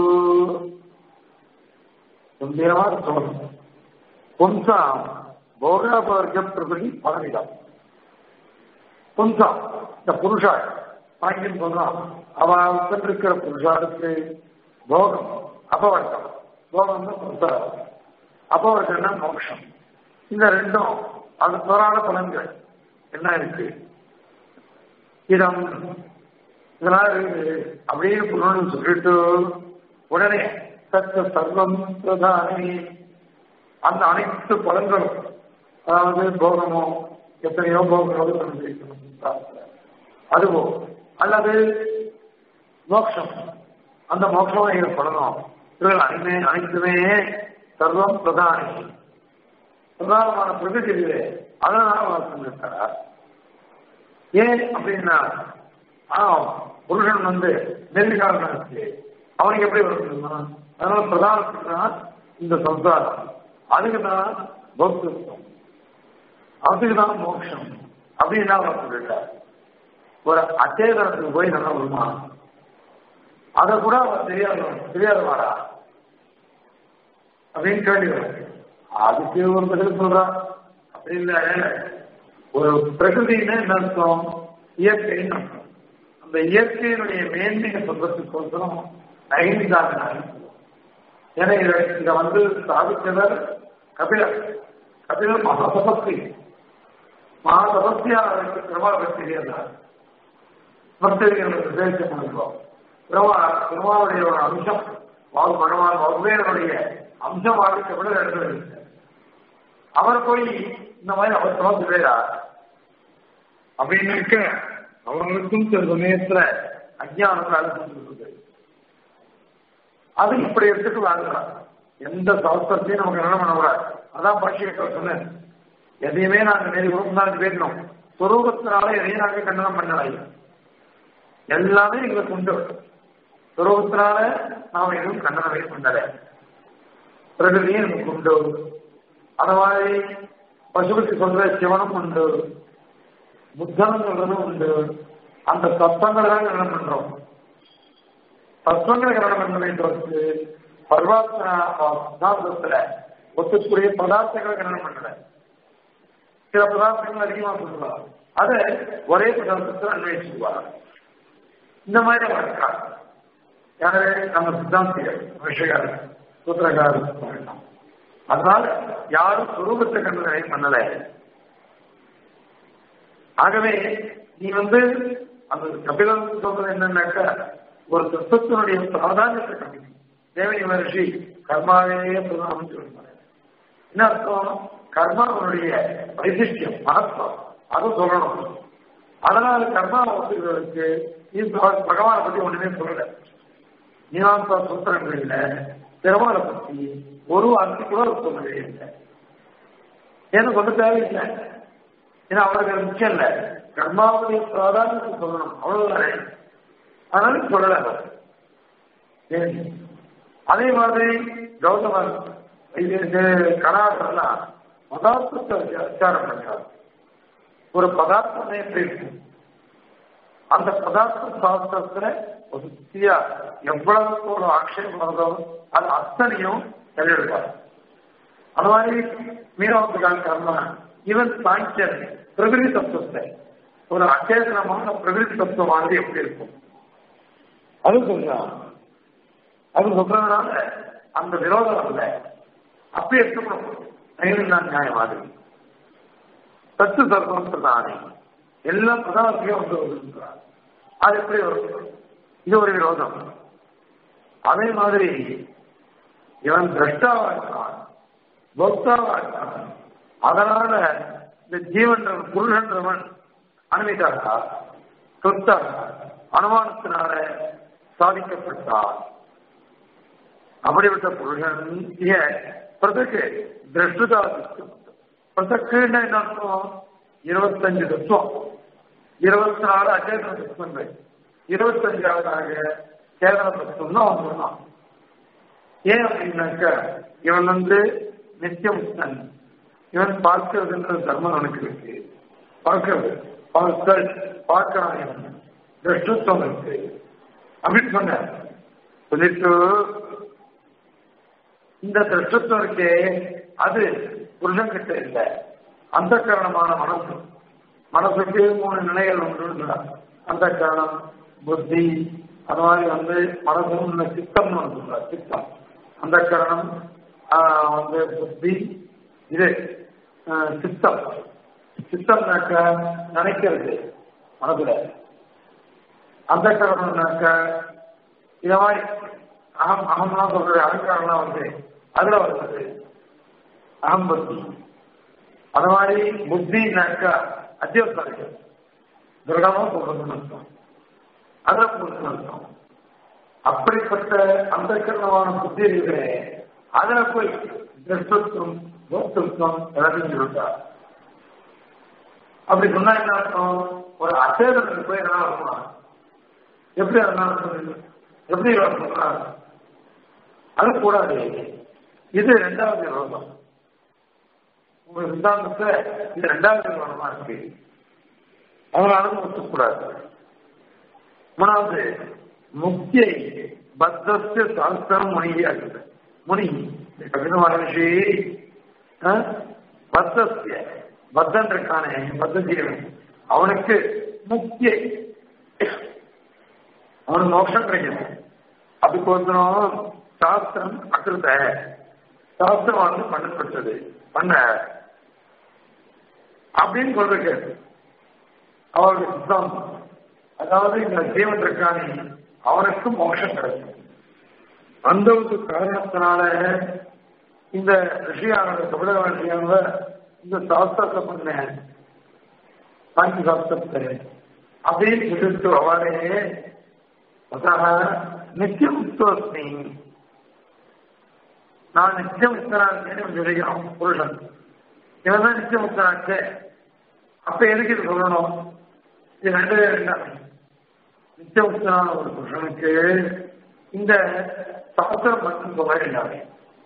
गम्भीरமாக சொல்லணும் பும்சாம் போகாபவர்க்க பிரபதி பலனிடம் பும்சாம் இந்த புருஷா வாங்கின்னு சொல்றான் அவன் உட்கிற புருஷாருக்கு போகம் அபவர்க்கம் போகம் தான் புருஷாரம் அபவர்க்கம்னா மோட்சம் இந்த ரெண்டும் அது போராட பலன்கள் என்ன இருக்கு இடம் இதெல்லாம் இருக்குது அப்படின்னு புரோணம் சொல்லிட்டு உடனே சத்த சர்வம் பிரதானி அந்த அனைத்து பலன்களும் அதாவது போகமோ எத்தனையோ போகங்களோ அனுபவிக்கணும் அதுவோ அல்லது மோட்சம் அந்த மோட்சம் ஏற்படணும் இவர்கள் அனைமே அனைத்துமே சர்வம் பிரதானி பிரதானமான பிரகதி இது அதனால சொல்லியிருக்கிறார் ஏன் அப்படின்னா ஆ புருஷன் வந்து நெல்லிக்காரனுக்கு அவனுக்கு எப்படி வருமா அதனால பிரதானத்துக்கு தான் இந்த சம்சாரம் அதுக்கு தான் பௌத்தம் அதுக்கு தான் மோட்சம் அப்படின்னு அவர் சொல்லிட்டார் ஒரு அச்சேதனத்துக்கு போய் நல்லா வருமா அதை கூட அவர் தெரியாத தெரியாதவாரா அப்படின்னு கேள்வி அதுக்கு ஒரு பதில் சொல்றான் அப்படி இல்ல ஒரு பிரகிருதின்னு என்ன அர்த்தம் இயற்கைன்னு அர்த்தம் அந்த இயற்கையினுடைய மேன்மையை சொல்றதுக்கோசரம் ஐந்தாங்க ஏன்னா இதை இதை வந்து சாதித்தவர் கபிலர் கபிலர் மகாதபஸ்தி மகாதபஸ்தியா பிரபாகர் தெரியாதார் பக்தர்கள் உபதேசம் பண்ணுறோம் பிரபா பிரபாவுடைய ஒரு அம்சம் வாகு பகவான் வகுவேரனுடைய அம்சமாக கபிலர் எடுத்து அவர் போய் இந்த மாதிரி அவசரமா சொல்றா அப்படின்னு இருக்க அவங்களுக்கும் சில சமயத்துல அஜானம் அழுத்தம் அது இப்படி எடுத்துட்டு வாங்கலாம் எந்த சாஸ்திரத்தையும் நமக்கு என்ன பண்ணக்கூடாது அதான் பாஷியத்தில் சொன்னேன் எதையுமே நாங்க நேரி தான் பேசணும் சுரூபத்தினால எதையும் நாங்க கண்டனம் பண்ணலாம் எல்லாமே எங்களுக்கு உண்டு சுரூபத்தினால நாம் எதுவும் கண்டனமே பண்ணல பிரகிருதியே நமக்கு உண்டு அந்த மாதிரி பசுபதி சொல்ற சிவனும் உண்டு புத்தனம் சொல்றதும் உண்டு அந்த தத்துவங்களை தான் கரணம் பண்றோம் தத்துவங்களை கரணம் பண்ண வேண்டியவருக்கு பர்வாத்மத்துல ஒத்துக்கூடிய பதார்த்தங்களை கரணம் பண்ணல சில பதார்த்தங்கள் அதிகமா சொல்லுவார் அதை ஒரே பதார்த்தத்தில் அன்வயிச்சுவார் இந்த மாதிரி வழக்கா யாரு நம்ம சித்தாந்திகள் விஷயங்கள் சூத்திரகாரம் அதனால யாரும் சுரூபத்தை கண்டனை பண்ணல ஆகவே நீ வந்து அந்த கபிலன் சொல்றது என்னன்னாக்கா ஒரு தத்துவத்தினுடைய பிராதானியத்தை கம்மி தேவனி மகர்ஷி கர்மாவே பிரதானம் சொல்லுவாங்க என்ன அர்த்தம் கர்மாவனுடைய வைசிஷ்டியம் மகத்துவம் அதை சொல்லணும் அதனால கர்மா ஒத்துக்கிறதுக்கு பகவானை பத்தி ஒண்ணுமே சொல்லல மீனாந்தா சூத்திரங்கள்ல பெருமாளை பத்தி ஒரு வார்த்தை கூட சொல்லவே இல்லை எனக்கு ஒன்று தேவையில்லை ஏன்னா அவருக்கு அது முக்கியம் இல்லை கர்மாவுடைய பிராதானியத்தை சொல்லணும் அவ்வளவுதானே அதனால சொல்லல அதே மாதிரி கௌதமர் கணாடெல்லாம் பதார்த்தத்தை விசாரம் பண்றார் ஒரு பதார்த்தமே எப்படி இருக்கும் அந்த பதார்த்த சாஸ்திரத்துல ஒரு சித்தியா எவ்வளவு ஒரு ஆக்ஷேபம் வருதோ அது அத்தனையும் தெளிவெடுப்பார் அது மாதிரி மீனவத்துக்கான கர்மா இவன் சாங்கியர் பிரகிருதி தத்துவத்தை ஒரு அச்சேதனமான பிரகிருதி தத்துவமானது எப்படி இருக்கும் அது சொல்றான் அது சொல்றதுனால அந்த விரோதம் அல்ல அப்படி எடுத்துக்கணும் நான் நியாயம் மாதிரி சத்து சர்வம் தானே எல்லாம் பிரதானத்தையும் வந்து வருகின்றார் அது எப்படி வரும் இது ஒரு விரோதம் அதே மாதிரி இவன் திரஷ்டாவா இருக்கான் போக்தாவா இருக்கான் அதனால இந்த ஜீவன்றவன் புருஷன்றவன் அனுமதித்தாரா சொத்தாக அனுமானத்தினால சாதிக்கப்பட்டார் அப்படிப்பட்ட புருஷன் பிரதக்கு திரஷ்டுதா பிரதக்குன்னு என்ன அர்த்தம் இருபத்தஞ்சு தத்துவம் இருபத்தி நாலு அச்சேதன தத்துவங்கள் இருபத்தஞ்சாவதாக சேதன தத்துவம் தான் அவன் சொன்னான் ஏன் அப்படின்னாக்க இவன் வந்து நித்தியமுக்தன் இவன் பார்க்கிறதுன்ற தர்மம் அவனுக்கு இருக்கு பார்க்கிறது பார்த்தல் பார்க்கிறான் இவன் திருஷ்டத்துவம் இருக்கு அப்படின்னு சொன்ன சொல்லிட்டு இந்த திருஷ்டத்துவம் இருக்கே அது புருஷன்கிட்ட இல்லை அந்த காரணமான மனசு மனசுக்கு மூணு நிலைகள் உண்டு அந்த காரணம் புத்தி அது மாதிரி வந்து மனசு சித்தம் சொல்ற சித்தம் அந்த காரணம் வந்து புத்தி இது சித்தம் சித்தம்னாக்க நினைக்கிறது மனதுல அந்த காரணம்னாக்க இத மாதிரி அகம் அகம்லாம் சொல்றது அகங்காரம்லாம் வந்து அதுல வருது அகம்பத்தி அது மாதிரி புத்தினாக்கா அத்தியாவசியம் திருடமா சொல்றதுன்னு அர்த்தம் அதை பொறுத்து அர்த்தம் அப்படிப்பட்ட அந்த கரணமான புத்தி இருக்கிற அதுல போய் திருஷ்டத்துவம் போக்திருத்தம் எல்லாத்தையும் சொல்லிட்டார் அப்படி சொன்னா என்ன அர்த்தம் ஒரு அச்சேதனுக்கு போய் என்ன இருக்கணும் எப்படி அதனால எப்படி சொல்றாங்க அது கூடாது இது ரெண்டாவது விரோதம் உங்க சித்தாந்தத்தை இது ரெண்டாவது விரோதமா இருக்கு அவங்களால ஒத்துக்கூடாது மூணாவது முக்கிய பத்தஸ்ய சாஸ்திரம் முனியாகுது முனி கபில மகர்ஷி பத்தஸ்ய பத்தன் இருக்கானே பத்த ஜீவன் அவனுக்கு முக்கிய அவனுக்கு மோட்சம் கிடைக்கணும் அதுக்கோசரம் சாஸ்திரம் அக்கிருத்த சாஸ்திரம் வந்து பண்ணப்பட்டது பண்ண அப்படின்னு சொல்றது அவருடைய சித்தாந்தம் அதாவது இந்த ஜீவன் இருக்கானே அவனுக்கு மோட்சம் கிடைக்கும் அந்த ஒரு காரணத்தினால இந்த ரிஷியான தமிழக ரிஷியானவ இந்த சாஸ்திரத்தை பண்ண சாந்தி சாஸ்திரத்தை அப்படின்னு சொல்லிட்டு அவரே அதாக நித்தியமுக்தோஸ்மி நான் நித்தியமுக்தனான்னு சொல்லிக்கிறோம் புருஷன் இவன் தான் நித்தியமுக்தனாச்சு அப்ப எதுக்கு இது சொல்லணும் இது ரெண்டு பேரும் என்ன நித்தியமுக்தனான ஒரு புருஷனுக்கு இந்த சாஸ்திரம் மட்டும் சொல்ல வேண்டாமே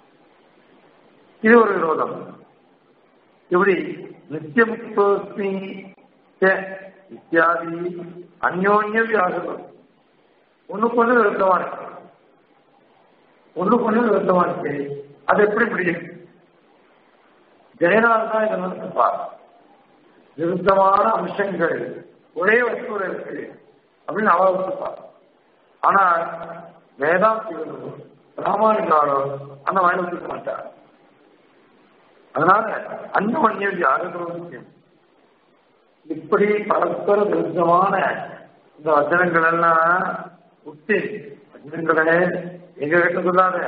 இது ஒரு விரோதம் இப்படி நித்தியமுக்தோஸ்மி இத்தியாதி அந்யோன்ய வியாசம் ஒண்ணுக்கு ஒண்ணு விருத்தமா இருக்கு ஒண்ணுக்கு ஒண்ணு விருத்தமா இருக்கு அது எப்படி முடியும் ஜெயநாத் தான் இதை வந்து பார் விருத்தமான அம்சங்கள் ஒரே வஸ்துல இருக்கு அப்படின்னு அவ வச்சுப்பார் ஆனா வேதாந்திகளோ ராமானுஜாரோ அந்த வாயில வச்சுக்க மாட்டார் அதனால அன்னமன்யம் யாரும் இப்படி பரஸ்பர விருத்தமான இந்த வச்சனங்கள் எல்லாம் உத்தி வச்சனங்களே எங்க கிட்ட சொல்லாத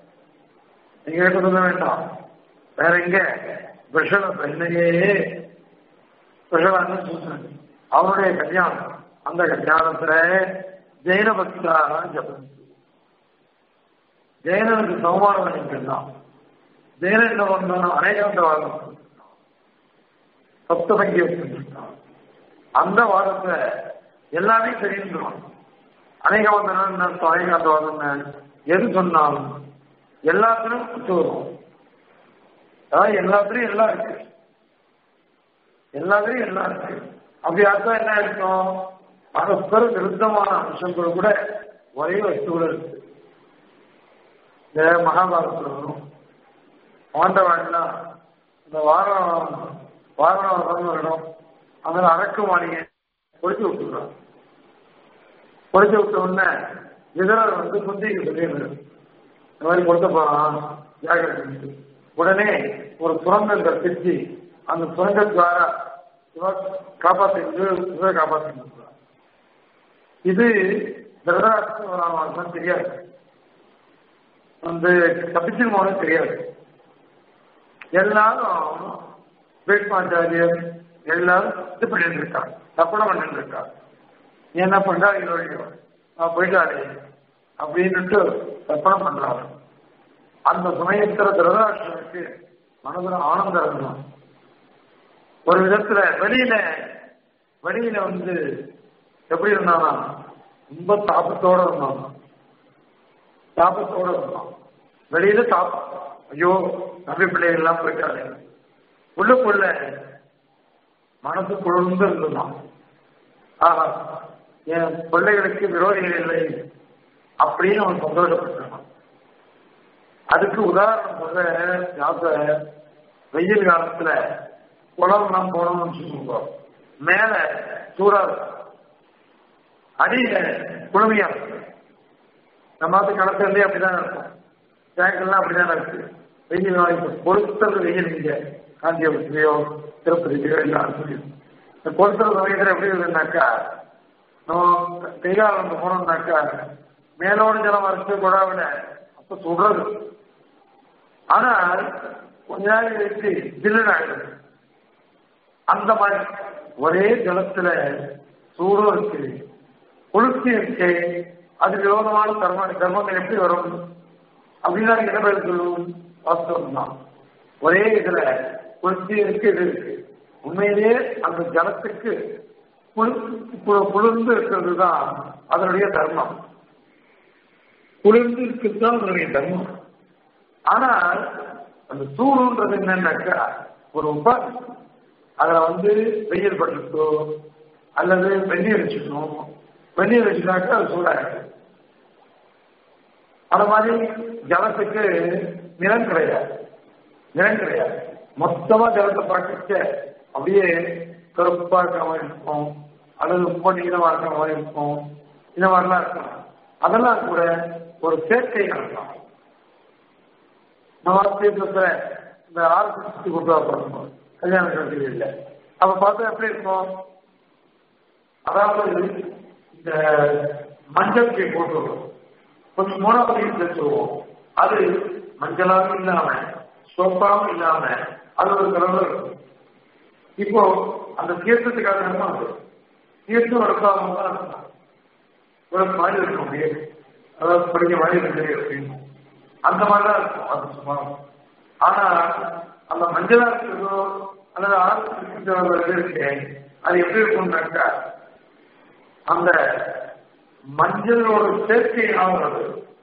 எங்க கிட்ட சொல்ல வேண்டாம் வேற எங்க விஷண பெண்ணையே விஷவான்னு சொல்றாங்க அவனுடைய கல்யாணம் அந்த கல்யாணத்துல ஜெயின பக்தாக ஜபம் ஜெயனனுக்கு சமமானம் பண்ணிக்கலாம் ஜெயனன் என்ன பண்ணான் அநேகாந்த வாதம் சப்தபங்கி வச்சிருக்கான் அந்த வாதத்தை எல்லாமே தெரிஞ்சுக்கணும் அநேகவாதம் அர்த்தம் அநேகாந்த வாதம் எது சொன்னாலும் எல்லாத்திலும் குத்து வரும் அதாவது எல்லாத்துலயும் எல்லாம் இருக்கு எல்லாத்துலயும் எல்லாம் இருக்கு அப்படி அர்த்தம் என்ன இருக்கும் பரஸ்பர விருத்தமான அம்சங்கள் கூட ஒரே வஸ்துவில் இருக்கு இந்த மகாபாரதத்தில் வரும் பாண்டவாள்னா இந்த வாரம் வாரணம் இடம் அதில் அரக்கு மாளிகை பொடிச்சு விட்டுருக்கான் பொடிச்சு விட்ட உடனே இதரர் வந்து குந்திக்கு சொல்லிடுறாரு இந்த மாதிரி கொடுத்த போறான் ஜாகிரதை உடனே ஒரு சுரங்கம் கற்பிச்சு அந்த சுரங்கத்வாரா இவ காப்பாற்றி இவரை காப்பாற்றி இது திருடராஷ்டிரம் தெரியாது வந்து தப்பிச்சிருமோனு தெரியாது எல்லாரும் வேட்பாச்சாரியர் எல்லாரும் இது பண்ணிட்டு இருக்காங்க தப்பனை பண்ணிட்டு இருக்காங்க நீ என்ன பண்றா இல்லையோ நான் போயிட்டாரு அப்படின்னுட்டு தப்பனை பண்றாங்க அந்த சமயத்துல திருதராஷ்டிரனுக்கு மனதில் ஆனந்தம் இருந்தான் ஒரு விதத்துல வெளியில வெளியில வந்து எப்படி இருந்தானா ரொம்ப தாபத்தோட இருந்தான் தாபத்தோட இருந்தான் வெளியில தாப்பம் ஐயோ நம்பி பிள்ளைகள் எல்லாம் போயிட்டாரு உள்ளுக்குள்ள மனசு குழுந்து இருந்தான் ஆஹா என் பிள்ளைகளுக்கு விரோதிகள் இல்லை அப்படின்னு அவன் சந்தோஷப்பட்டான் அதுக்கு உதாரணம் சொல்ற ஞாபக வெயில் காலத்துல குளம் நாம் போனோம்னு சொல்லுங்க மேல சூடா அடியில குழுமையா நம்ம நாட்டு கடத்திலே அப்படிதான் இருக்கும் டேங்கெல்லாம் அப்படிதான் இருக்கு வெயில் நாளைக்கு பொருத்தல் வெயில் இங்க காஞ்சிபுரத்துலயோ திருப்பதிலையோ எல்லாம் சொல்லி இந்த பொருத்தல் சமயத்துல எப்படி இருக்குன்னாக்கா நம்ம கைகாலம் போனோம்னாக்கா மேலோட ஜலம் வரைச்சு குழாவில அப்ப சுடுறது ஆனால் கொஞ்ச நாள் கழிச்சு ஜில்லுன்னு ஆயிடுது அந்த மாதிரி ஒரே ஜலத்துல சூடும் இருக்கு குளிர்ச்சி இருக்கு அது விரோதமான கர்ம கர்மங்கள் எப்படி வரும் அப்படின்னா என்ன பேர் சொல்லுவோம் வாஸ்தவம் தான் ஒரே இதுல குளிர்ச்சி இருக்கு இது இருக்கு உண்மையிலேயே அந்த ஜலத்துக்கு குளிர்ந்து இருக்கிறது தான் அதனுடைய தர்மம் குளிர்ந்து இருக்கிறது தான் அதனுடைய தர்மம் ஆனால் அந்த சூடுன்றது என்னன்னாக்கா ஒரு உபாதி அதுல வந்து வெயில் பட்டுட்டோ அல்லது வெந்நீர் வச்சுக்கணும் வெந்நீர் வச்சுனாக்கா அது சூடாயிருக்கு அது மாதிரி ஜலத்துக்கு நிலம் கிடையாது நிலம் கிடையாது மொத்தமா ஜலத்தை பார்க்க அப்படியே கருப்பா இருக்கிற மாதிரி இருக்கும் அல்லது ரொம்ப நீளமா இருக்கிற மாதிரி இருக்கும் இந்த மாதிரிலாம் இருக்கும் அதெல்லாம் கூட ஒரு செயற்கை நடக்கும் நம்ம தீர்த்தத்துல இந்த ஆரத்தி சுத்தி கொடுத்தா பண்ணணும் கல்யாண கல்வி இல்லை அப்ப பார்த்தா எப்படி இருக்கும் அதாவது இந்த மஞ்சள் கை போட்டுருவோம் கொஞ்சம் மூணாவது வச்சுருவோம் அது மஞ்சளாவும் இல்லாம சோப்பாவும் இல்லாம அது ஒரு கலந்து இருக்கும் இப்போ அந்த தீர்த்தத்துக்காக நம்ம தீர்த்தம் வரக்காம தான் இருக்கும் ஒரு மாதிரி இருக்கும் அப்படியே அதாவது படிக்க மாதிரி இருக்கு அப்படின்னு அந்த மாதிரிதான் இருக்கும் அது சும்மா ஆனா அந்த மஞ்சளா இருக்கிறதோ அல்லது ஆரம்பிச்சு இருக்கு அது எப்படி இருக்கும்னாக்கா அந்த மஞ்சளோட சேர்க்கை ஆகிறது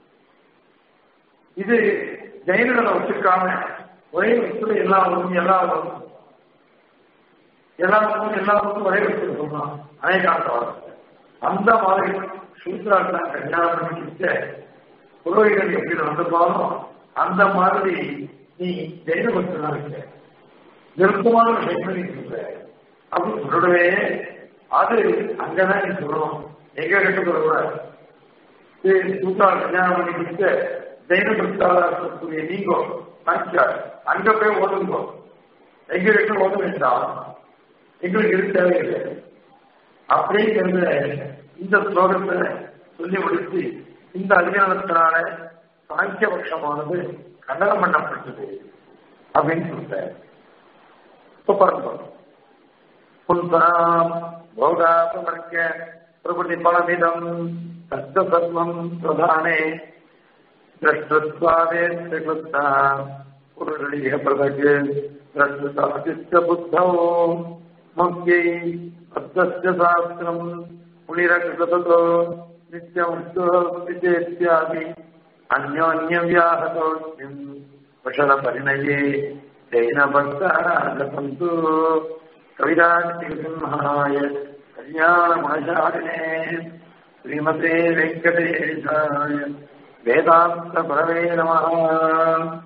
இது ஜெயினர்களை வச்சிருக்காம ஒரே வயசுல எல்லா ஊரும் எல்லா ஊரும் எல்லா ஊரும் எல்லா ஊரும் ஒரே வயசுல சொல்லலாம் அநேகாந்த அந்த மாதிரி சூத்ராட்டம் கல்யாணம் பண்ணிட்டு புரோகிதன் எப்படி நடந்துப்பாலும் அந்த மாதிரி நீ ஜெயின பக்தனா இருக்க நெருக்கமான விஷயங்கள் நீ சொல்ற அப்படின்னு சொல்லவே அது அங்கதான் நீ சொல்லணும் எங்க கிட்ட சொல்லக்கூடாது சூத்ரா கல்யாணம் பண்ணிக்கிட்டு ஜெயின பக்தாளா இருக்கக்கூடிய நீங்கோ மனுஷார் அங்க போய் ஓதுங்கோ எங்க கிட்ட ஓத வேண்டாம் எங்களுக்கு இது தேவையில்லை அப்படிங்கிறத இந்த ஸ்லோகத்தை சொல்லி முடித்து இந்த அதிகாரத்தினால சாங்கியபட்சமானது கண்டனம் பண்ணப்பட்டது அப்படின்னு சொல்லிட்டார் இப்ப பாருங்க புல்பராம் போகாபமர்க்க பிரபுதி பலமிதம் தத்த சர்வம் பிரதானே திரஷ்டத்வாதே கிருத்தா புருஷலிக பிரதகு திரஷ்டதாதித்த புத்தோ முக்கியை அத்தஸ்ய சாஸ்திரம் புலிரகிருதோ நித்யமுக்தோத்யாதி அந்யோன்ய வியாஹதோஷ்யம் குஷல பரிணயே ஜெயின பக்தந்து கவிதாசிம்ஹாய கல்யாண குணசாலினே ஸ்ரீமதே வெங்கடேஷாய வேதாந்த பரவே நம